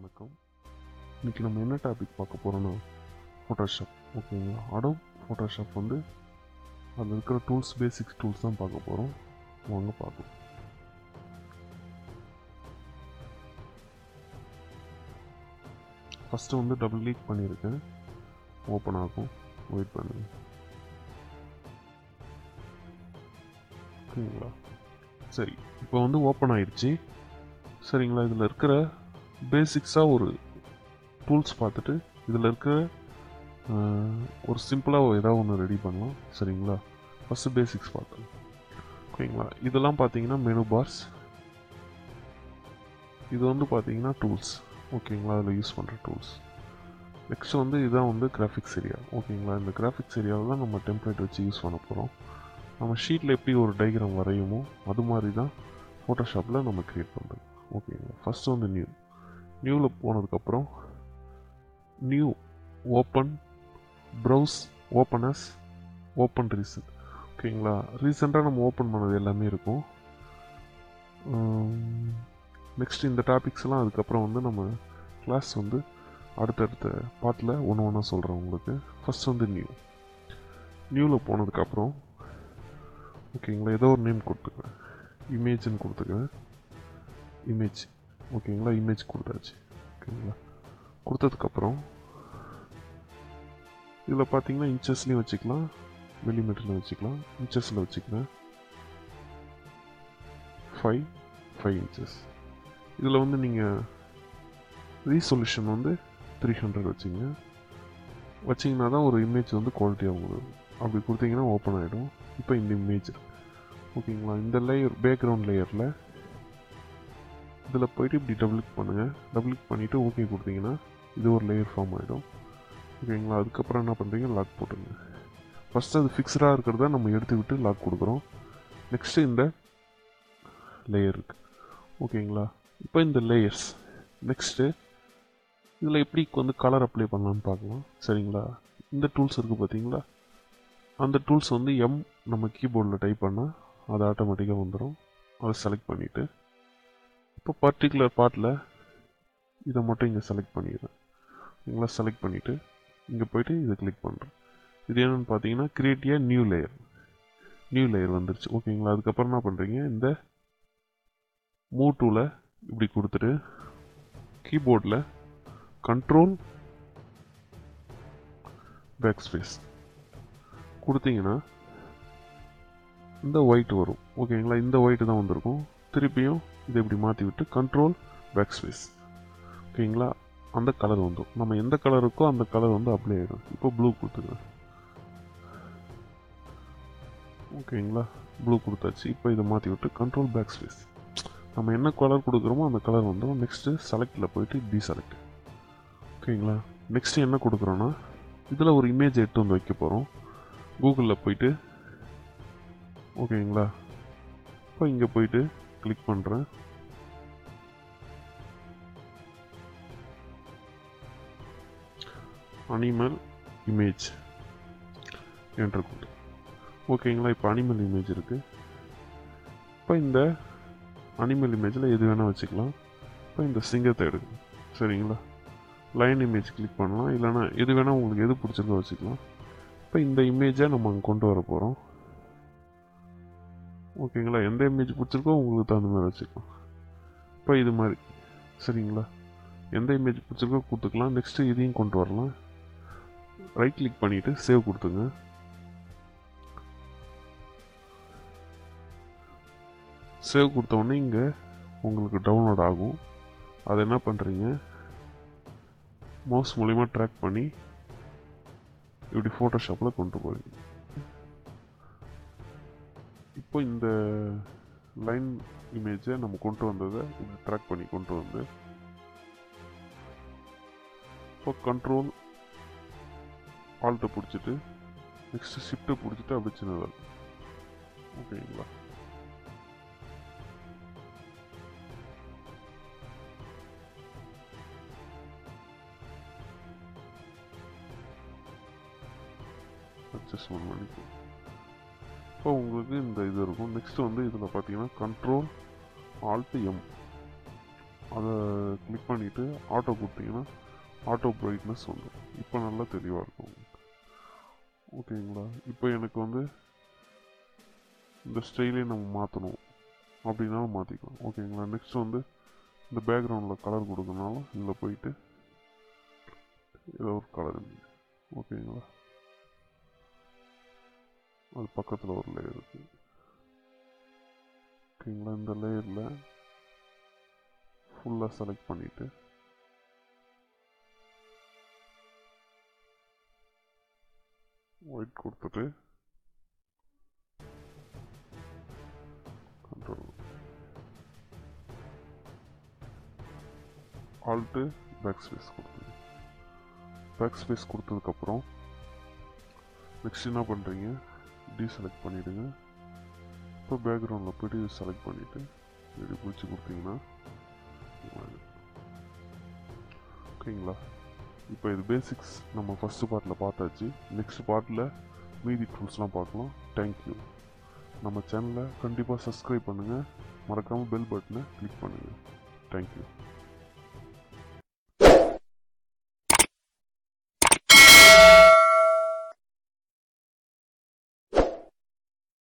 வணக்கம் இன்னைக்கு நம்ம என்ன டாபிக் பார்க்க போகிறோன்னா ஃபோட்டோஷாப் ஓகேங்களா அடோப் ஃபோட்டோஷாப் வந்து அதில் இருக்கிற டூல்ஸ் பேசிக்ஸ் டூல்ஸ் தான் பார்க்க போகிறோம் வாங்க பார்க்கலாம் ஃபஸ்ட்டு வந்து டபுள் கிளிக் பண்ணியிருக்கேன் ஓப்பன் ஆகும் வெயிட் பண்ணுங்க ஓகேங்களா சரி இப்போ வந்து ஓப்பன் ஆயிடுச்சு சரிங்களா இதில் இருக்கிற பேசிக்ஸாக ஒரு டூல்ஸ் பார்த்துட்டு இதில் இருக்கிற ஆஹ், ஒரு சிம்பிளாக ஏதாவது ஒன்று ரெடி பண்ணலாம் சரிங்களா ஃபஸ்ட்டு பேசிக்ஸ் பார்க்கலாம் ஓகேங்களா இதெல்லாம் பார்த்தீங்கன்னா மெனு பார்ஸ் இது வந்து பார்த்தீங்கன்னா டூல்ஸ் ஓகேங்களா அதில் யூஸ் பண்ணுற டூல்ஸ் நெக்ஸ்ட் வந்து இதுதான் வந்து கிராஃபிக்ஸ் ஏரியா ஓகேங்களா இந்த கிராஃபிக்ஸ் ஏரியாவில் தான் நம்ம டெம்ப்ளேட் வச்சு யூஸ் பண்ண போகிறோம் நம்ம ஷீட்டில் எப்படி ஒரு டயக்ராம் வரையுமோ அது மாதிரி தான் ஃபோட்டோஷாப்பில் நம்ம க்ரியேட் பண்ணுறது ஓகேங்களா ஃபஸ்ட்டு வந்து நியூ நியூவில் போனதுக்கப்புறம் new open browse opens open reason ஓகேங்களா ரீசெண்டாக நம்ம ஓப்பன் பண்ணது எல்லாமே இருக்கும் நெக்ஸ்ட் இந்த டாபிக்ஸ்லாம் அதுக்கப்புறம் வந்து நம்ம கிளாஸ் வந்து அடுத்தடுத்த பாட்டில் ஒன்று ஒன்றா சொல்கிறேன் உங்களுக்கு ஃபஸ்ட் வந்து நியூ நியூவில் போனதுக்கப்புறம் ஓகேங்களா ஏதோ ஒரு நேம் கொடுத்துக்கிறேன் இமேஜ்னு கொடுத்துக்கிறேன் இமேஜ் ஓகேங்களா இமேஜ் கொடுத்தாச்சு ஓகேங்களா கொடுத்ததுக்கப்புறம் இதில் பார்த்தீங்கன்னா இன்ச்சஸ்லேயும் வச்சுக்கலாம் மில்லிமீட்டரில் வச்சுக்கலாம் இன்ச்சஸில் வச்சுக்கிறேன் ஃபைவ் ஃபைவ் இன்ச்சஸ் இதில் வந்து நீங்கள் ரீசொல்யூஷன் வந்து த்ரீ ஹண்ட்ரட் வச்சிங்க வச்சிங்கன்னா தான் ஒரு இமேஜ் வந்து குவாலிட்டியாக உங்களுக்கு அப்படி கொடுத்தீங்கன்னா ஓப்பன் ஆகிடும் இப்போ இந்த இமேஜ் ஓகேங்களா இந்த லேயர் பேக்ரவுண்ட் லேயரில் இதில் போயிட்டு இப்படி டபுள் கிளிக் பண்ணுங்கள் டபுள் கிளிக் பண்ணிவிட்டு ஓகே கொடுத்தீங்கன்னா இது ஒரு லேயர் ஃபார்ம் ஆகிடும் ஓகேங்களா அதுக்கப்புறம் என்ன பண்ணுறீங்க லாக் போட்டுருங்க ஃபஸ்ட்டு அது ஃபிக்ஸ்டாக இருக்கிறத நம்ம எடுத்து விட்டு லாக் கொடுக்குறோம் நெக்ஸ்ட்டு இந்த லேயர் இருக்கு ஓகேங்களா இப்போ இந்த லேயர்ஸ் நெக்ஸ்ட்டு இதில் எப்படி வந்து கலர் அப்ளை பண்ணலான்னு பார்க்கலாம் சரிங்களா இந்த டூல்ஸ் இருக்குது பார்த்தீங்களா அந்த டூல்ஸ் வந்து எம் நம்ம கீபோர்டில் டைப் பண்ணால் அது ஆட்டோமேட்டிக்காக வந்துடும் அதை செலக்ட் பண்ணிவிட்டு இப்போ பர்டிகுலர் பார்ட்டில் இதை மட்டும் இங்கே செலக்ட் பண்ணிடுறேன் ஓகேங்களா செலக்ட் பண்ணிவிட்டு இங்கே போயிட்டு இதை கிளிக் பண்ணுறேன் இது என்னென்னு பார்த்தீங்கன்னா create a new layer new layer வந்துருச்சு ஓகேங்களா அதுக்கப்புறம் என்ன பண்ணுறீங்க இந்த மூ டூவில் இப்படி கொடுத்துட்டு கீபோர்டில் கண்ட்ரோல் பேக் ஸ்பேஸ் கொடுத்தீங்கன்னா இந்த ஒயிட் வரும் ஓகேங்களா இந்த ஒயிட் தான் வந்திருக்கும் திருப்பியும் இதை இப்படி மாற்றி விட்டு கண்ட்ரோல் பேக் ஸ்பேஸ் ஓகேங்களா அந்த கலர் வந்துடும் நம்ம எந்த கலர் இருக்கோ அந்த கலர் வந்து அப்ளை ஆகிடும் இப்போ ப்ளூ கொடுத்துருங்க ஓகேங்களா ப்ளூ கொடுத்தாச்சு இப்போ இதை மாற்றி விட்டு கண்ட்ரோல் பேக் ஸ்பேஸ் நம்ம என்ன கலர் கொடுக்குறோமோ அந்த கலர் வந்துடும் நெக்ஸ்ட்டு செலக்டில் போயிட்டு டி செலக்ட் ஓகேங்களா நெக்ஸ்ட்டு என்ன கொடுக்குறோன்னா இதில் ஒரு இமேஜ் எடுத்து வந்து வைக்க போகிறோம் கூகுளில் போயிட்டு ஓகேங்களா இப்போ இங்கே போயிட்டு கிளிக் பண்ணுறேன் அனிமல் இமேஜ் என்று கொடு ஓகேங்களா இப்போ அனிமல் இமேஜ் இருக்குது இப்போ இந்த அனிமல் இமேஜில் எது வேணால் வச்சுக்கலாம் இப்போ இந்த சிங்கத்தை எடுக்கணும் சரிங்களா லைன் இமேஜ் கிளிக் பண்ணலாம் இல்லைனா எது வேணால் உங்களுக்கு எது பிடிச்சிருக்கோ வச்சுக்கலாம் இப்போ இந்த இமேஜை நம்ம அங்கே கொண்டு வர போகிறோம் ஓகேங்களா எந்த இமேஜ் பிடிச்சிருக்கோ உங்களுக்கு தகுந்த மாதிரி வச்சுக்கலாம் இப்போ இது மாதிரி சரிங்களா எந்த இமேஜ் பிடிச்சிருக்கோ கொடுத்துக்கலாம் நெக்ஸ்ட்டு இதையும் கொண்டு வரலாம் ரைட் கிளிக் பண்ணிவிட்டு சேவ் கொடுத்துங்க சேவ் கொடுத்த உடனே இங்கே உங்களுக்கு டவுன்லோட் ஆகும் அதை என்ன பண்ணுறீங்க மவுஸ் மூலிமா ட்ராக் பண்ணி இப்படி ஃபோட்டோஷாப்பில் கொண்டு போவீங்க இப்போ இந்த லைன் இமேஜை நம்ம கொண்டு வந்ததை இப்படி ட்ராக் பண்ணி கொண்டு வந்து இப்போ கண்ட்ரோல் ஆல்ட்டை பிடிச்சிட்டு நெக்ஸ்ட் ஷிஃப்ட்டை பிடிச்சிட்டு அப்படி சின்னதாக ஓகேங்களா அட்ஜஸ்ட்மெண்ட் பண்ணிக்கும் இப்போ உங்களுக்கு இந்த இது இருக்கும் நெக்ஸ்ட் வந்து இதில் பார்த்தீங்கன்னா கண்ட்ரோல் ஆல்ட் எம் அதை கிளிக் பண்ணிவிட்டு ஆட்டோ கொடுத்தீங்கன்னா ஆட்டோ பிரைட்னஸ் வந்துடும் இப்போ நல்லா தெளிவாக இருக்கும் உங்களுக்கு. ஓகேங்களா இப்போ எனக்கு வந்து இந்த ஸ்டைலே நம்ம மாற்றணும் அப்படின்னாலும் மாற்றிக்கலாம் ஓகேங்களா நெக்ஸ்ட் வந்து இந்த பேக்ரவுண்டில் கலர் கொடுக்கறனாலும் இதில் போயிட்டு ஏதோ ஒரு கலர் ஓகேங்களா அது பக்கத்தில் ஒரு லேயர் இருக்குது ஓகேங்களா இந்த லேயரில் ஃபுல்லாக செலக்ட் பண்ணிவிட்டு ஒயிட் கொடுத்துட்டு கண்ட்ரோல் ஆல்ட்டு பேக் ஸ்பேஸ் கொடுத்துருங்க பேக் ஸ்பேஸ் கொடுத்ததுக்கப்புறம் நெக்ஸ்ட் என்ன பண்ணுறீங்க டீசெலக்ட் பண்ணிவிடுங்க இப்போ பேக்ரவுண்டில் போய்ட்டு இது செலக்ட் பண்ணிவிட்டு இப்படி பிடிச்சி கொடுத்தீங்கன்னா ஓகேங்களா இப்போ இது பேசிக்ஸ் நம்ம ஃபஸ்ட்டு பார்ட்டில் பார்த்தாச்சு நெக்ஸ்ட் பார்ட்டில் மீதி டூல்ஸ்லாம் பார்க்கலாம் தேங்க்யூ நம்ம சேனலை கண்டிப்பாக சப்ஸ்கிரைப் பண்ணுங்கள் மறக்காமல் பெல் பட்டனை கிளிக் பண்ணுங்கள் தேங்க்யூ